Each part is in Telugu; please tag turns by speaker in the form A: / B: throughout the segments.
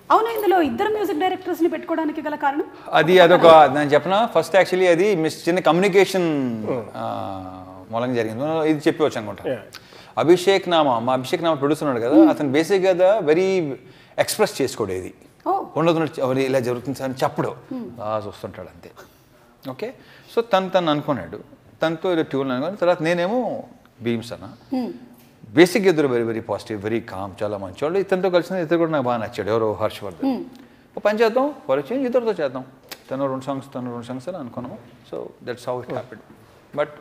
A: అవును ఇందులో ఇద్దరు మ్యూజిక్ డైరెక్టర్స్ ని పెట్టుకోవడానికి గల కారణం
B: అది అదొక నేను చెప్పిన ఫస్ట్ యాక్చువల్లీ అది మిస్ చిన్న కమ్యూనికేషన్ మూలంగా జరిగింది మనం ఇది చెప్పవచ్చు అనుకుంటా
C: Yeah.
B: అభిషేక్ నామా మా అభిషేక్ నామా ప్రొడ్యూసర్ ఉన్నాడు కదా అతను బేసిక్గా వెరీ ఎక్స్ప్రెస్ చేసుకోడు ఇది
A: ఓ
B: ఉన్నది ఎవరు ఇలా జరుగుతుంది సార్ అని చెప్పడు ఆ చూస్తుంటాడు అంతే ఓకే సో తను తను అనుకున్నాడు తనతో ఏదో ట్యూన్ అనుకుని తర్వాత నేనేమో భీమ్స్ అన్న బేసిక్ ఇద్దరు very very positive very calm చాలా మంచి వాళ్ళు ఇతనితో కలిసిన ఇద్దరు కూడా నాకు బాగా నచ్చాడు ఎవరో హర్షవర్ధన్ ఒక పని చేద్దాం ఫర్ చేంజ్ ఇద్దరితో చేద్దాం తను రెండు సాంగ్స్ తను రెండు సాంగ్స్ అని అనుకున్నాము so that's how it happened but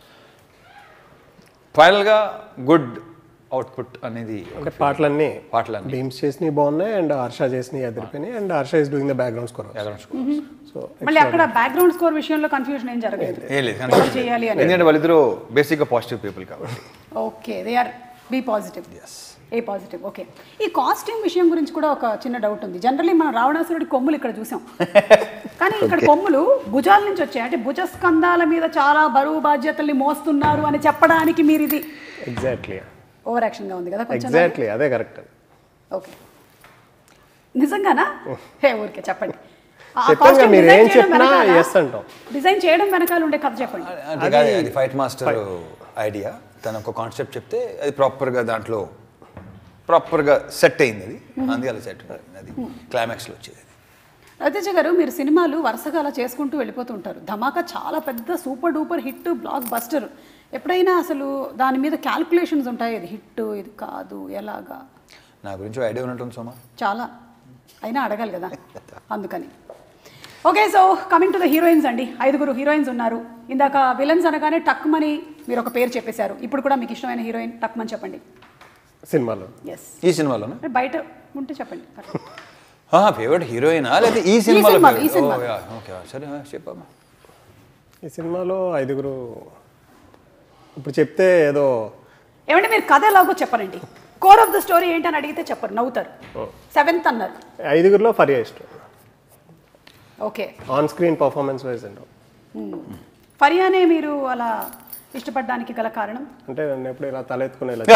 B: ఫైనల్గా గుడ్ అవుట్పుట్ అనేది
C: అంటే పాటలన్నీ
B: పాటలన్నీ
C: భీమ్స్ చేసినవి బాగున్నాయి అండ్ హర్ష చేసినవి అదిరిపోయినాయి and Harsha is doing the background score
B: background score.
C: So
A: మళ్ళీ అక్కడ బ్యాక్గ్రౌండ్ స్కోర్ విషయంలో కన్ఫ్యూజన్ ఏం జరగలేదు
B: ఏం లేదు కానీ
A: చేయాలి అని
B: ఎందుకంటే వాళ్ళిద్దరూ బేసిక్గా పాజిటివ్ పీపుల్ కాబట్టి
A: okay they are B positive A positive okay ఈ కాస్ట్యూమ్ విషయం గురించి కూడా ఒక చిన్న డౌట్ ఉంది జనరల్లీ మనం రావణాసురుడి కొమ్ములు ఇక్కడ చూసాం కానీ ఇక్కడ కొమ్ములు భుజాల నుంచి వచ్చాయి అంటే భుజస్కంధాల మీద చాలా బరువు బాధ్యతల్ని మోస్తున్నారు అని చెప్పడానికి మీరు ఇది
C: ఎగ్జాక్ట్లీ
A: ఓవర్ యాక్షన్గా ఉంది కదా కొంచెం
C: ఎగ్జాక్ట్లీ అదే కరెక్ట్
A: ఓకే నిజంగానా హే ఊరికే చెప్పండి ఆ
C: చెప్పాను కదా,
A: costume
C: మీరు
A: design
C: ఏం
A: చేయడం
C: చెప్పినా
A: వెనకాల-
C: yes అంటాం.
A: డిజైన్ చేయడం వెనకాల ఉండే కథ చెప్పండి
B: అంటే కాదు అది ఫైట్ మాస్టర్ ఐడియా తను ఒక కాన్సెప్ట్ చెప్తే అది ప్రాపర్గా దాంట్లో ప్రాపర్గా సెట్ అయింది అది అందుకే అలా సెట్ అది క్లైమాక్స్లో వచ్చేది
A: రవితేజ గారు మీరు సినిమాలు వరుసగా అలా చేసుకుంటూ వెళ్ళిపోతూ ఉంటారు ధమాకా చాలా పెద్ద super duper hit blockbuster ఎప్పుడైనా అసలు దాని మీద క్యాల్కులేషన్స్ ఉంటాయి ఇది హిట్ ఇది కాదు ఎలాగా
B: నా గురించి ఐడియా ఉన్నట్టుంది సోమా
A: చాలా అయినా అడగాలి కదా అందుకని okay so coming to the heroines అండి ఐదుగురు హీరోయిన్స్ ఉన్నారు ఇందాక విలన్స్ అనగానే టక్మని మీరు ఒక పేరు చెప్పేశారు ఇప్పుడు కూడా మీకు ఇష్టమైన హీరోయిన్ టక్మని చెప్పండి
C: సినిమాలో
A: ఎస్
B: ఈ సినిమాలోనా
A: బయట ఉంటే చెప్పండి
B: ఫేవరెట్ హీరోయినా లేదా ఈ సినిమాలో
A: సినిమాలో, ఈ
B: favorite?
A: సినిమాలో.
B: ఓ, యా, ఓకే సరే ఆ, చెప్పమ్మా
C: ఈ సినిమాలో ఐదుగురు ఇప్పుడు చెప్తే ఏదో
A: ఏమంటే మీరు కథ ఎలాగో చెప్పరండి కోర్ ఆఫ్ ద స్టోరీ ఏంటని అడిగితే చెప్పరు నవ్వుతారు సెవెంత్ అన్నారు
C: ఐదుగురిలో ఫరియా ఇష్టం
A: okay
C: on screen performance wise and
A: ఫరియానే మీరు అలా ఇష్టపడడానికి గల కారణం
C: అంటే నన్ను ఎప్పుడు ఇలా తల ఎత్తుకుని ఇలా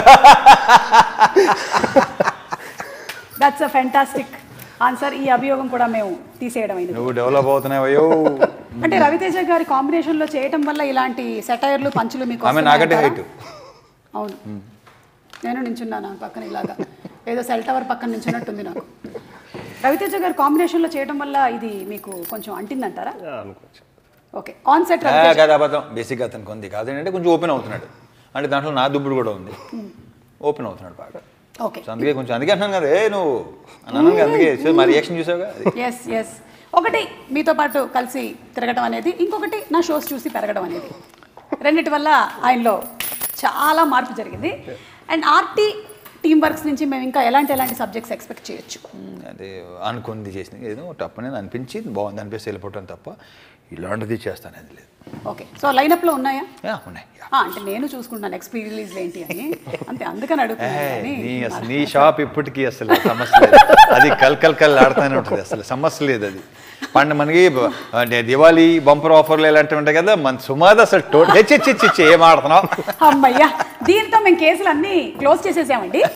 A: దట్స్ అ ఫెంటాస్టిక్ ఆన్సర్ ఈ అభియోగం కూడా మేము తీసేయడం అయింది
B: నువ్వు డెవలప్ అవుతున్నావయ్యో
A: అంటే రవితేజ గారి కాంబినేషన్ లో చేయటం వల్ల ఇలాంటి సెటైర్లు పంచులు మీకు
B: ఆమె
A: వస్తున్నాయి
B: నాకంటే
A: అంటారా?
B: హైట్
A: అవును నేను నించున్నాను పక్కన ఇలాగా ఏదో సెల్ టవర్ పక్కన నించున్నట్టుంది నాకు రవితేజ గారి కాంబినేషన్ లో చేయడం వల్ల ఇది మీకు కొంచెం అంటిందంటారా
C: అనుకోవచ్చు
A: ఓకే ఆన్ సెట్
B: ఆ, కాదు అబద్ధం బేసిక్గా అతనికి ఉంది కాదంటే కొంచెం ఓపెన్ అవుతున్నాడు అంటే దాంట్లో నా దుబ్బుడు కూడా ఉంది ఓపెన్ అవుతున్నాడు బాగా
A: ఓకే
B: సో అందుకే కొంచెం అందుకే అంటున్నాను కదా ఏ నువ్వు అని అన్నాను కదా, అందుకే సో మా రియాక్షన్ చూసావుగా అది
A: ఎస్ ఎస్ ఒకటి మీతో పాటు కలిసి తిరగడం అనేది ఇంకొకటి నా షోస్ చూసి పెరగడం అనేది రెండిటి వల్ల ఆయనలో చాలా మార్పు జరిగింది అండ్ ఆర్టీ టీమ్ వర్క్స్ నుంచి మేము ఇంకా ఎలాంటి ఎలాంటి సబ్జెక్ట్స్ ఎక్స్పెక్ట్ చేయొచ్చు
B: మ్, అదే అనుకుంది చేసింది ఏదో తప్పనేది అనిపించి బాగుంది అనిపిస్తే వెళ్ళిపోవటం తప్ప ఇలాంటిది చేస్తాను అది లేదు
A: ఓకే సో లైనప్లో ఉన్నాయా
B: యా, ఉన్నాయి యా.
A: ఆ, అంటే నేను చూసుకుంటాను నెక్స్ట్ ప్రీ రిలీజ్ ఏంటి అని అంతే అందుకని
B: ఏ,
A: అడుగుతున్నాను కానీ
B: నీ అసలు నీ షాప్ ఇప్పటికీ అసలు సమస్య లేదు అది కల్ కల్ కల్ ఆడుతూనే ఉంటుంది అసలు సమస్య లేదు అది పండు మనకి బ- అంటే దివాళీ బంపర్ ఆఫర్లు ఇలాంటివి ఉంటాయి కదా మన సుమాద అసలు టోటల్ హెచ్చి ఏం ఆడుతున్నావు
A: అమ్మయ్యా దీంతో మేము కేసులు అన్నీ క్లోజ్ చేసేసామండి